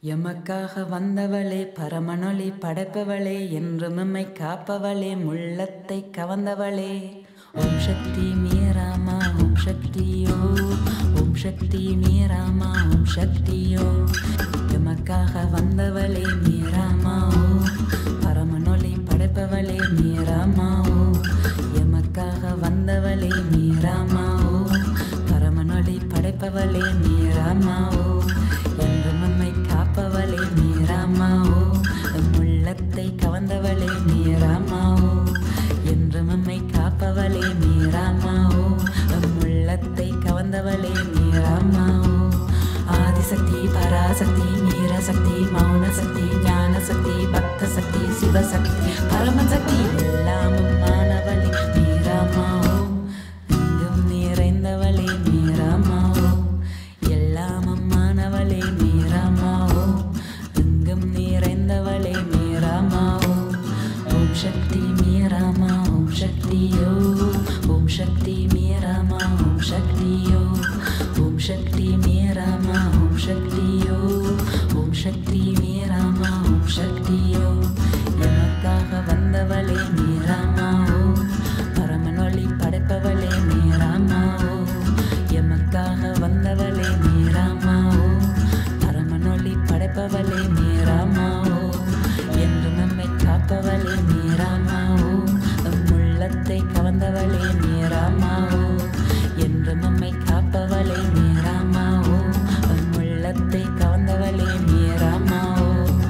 எமக்காக வந்தவளே பரமனொளி படைப்பவளே என்றும் எம்மை காப்பவளே முள்ளத்தை கவர்ந்தவளே ஓம் சக்தி மீராமா ஓம் சக்தியோ ஓம் சக்தி மீராமா ஓம் சக்தியோ எமக்காக வந்தவளே மீராமா ஓ பரமனொளி படைப்பவளே மீராமா ஓ எமக்காக வந்தவளே மீராமா ஓ பரமனொளி படைப்பவளே மீராமா ஓ என்று நம்மை காப்பவளே மீராமாவோ எம் உள்ளத்தை கவர்ந்தவளே மீராமாவோ என்று நம்மை காப்பவளே மீராமாவோ எம் உள்ளத்தை கவர்ந்தவளே மீராமாவோ ஆதிசக்தி பராசக்தி மீரசக்தி மௌனசக்தி ஞானசக்தி பக்த சக்தி சிவசக்தி பரமசக்தி எல்லாமும் மாணவளே மீராமாவோ எங்கும் நிறைந்தவளே மீராமாவோ எல்லாமும் மாணவளே மீராமாவோ எங்கும் நிறைந்தவளே மீராமாவோ ஓம் சக்தி மீராமா ஓம் சக்தியோ ஓம் சக்தி மீராமா ஓம் சக்தியோ ஓம் சக்தி மீராமா ஓம் சக்தியோ ஓம் சக்தி மீராமா ஓம் சக்தியோ எமக்காக வந்தவளே மீராமாவோ பரமனொளி படைப்பவளே மீராமாவோ எமக்காக வந்தவளே மீராமாவோ பரமனொளி படைப்பவளே மீராமாவோ என்று நம்மை காப்பவளே மீராமாவோ எம் உள்ளத்தை கவர்ந்தவளே மீராமாவோ என்று நம்மை காப்பவளே மீராமாவோ எம் உள்ளத்தை கவர்ந்தவளே மீராமாவோ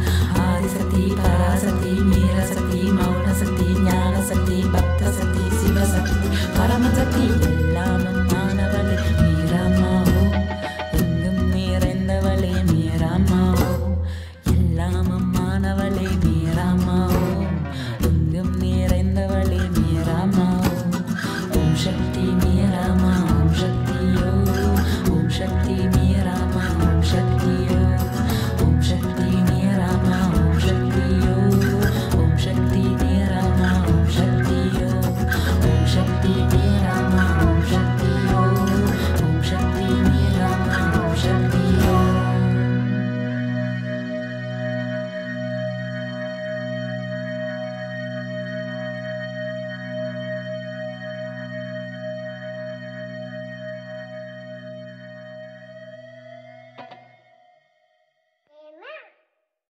ஆதிசக்தி பராசக்தி மீரசக்தி மௌனசக்தி ஞானசக்தி பக்தசக்தி சிவசக்தி பரமசக்தி எல்லாமும் மாணவளே மீராமாவோ எங்கும் நிறைந்தவளே மீராமாவோ எல்லாமும் மாணவளே மீராமாவோ எங்கும் நிறைந்தவளே மீராமாவோ ஓம் சக்தி மீராமா ஓம் சக்தியோ ஓம் சக்தி மீராமா ஓம் சக்தியோ ஓம் சக்தி மீராமா ஓம் சக்தியோ ஓம் சக்தி மீராமா ஓம் சக்தியோ ஓம் சக்தி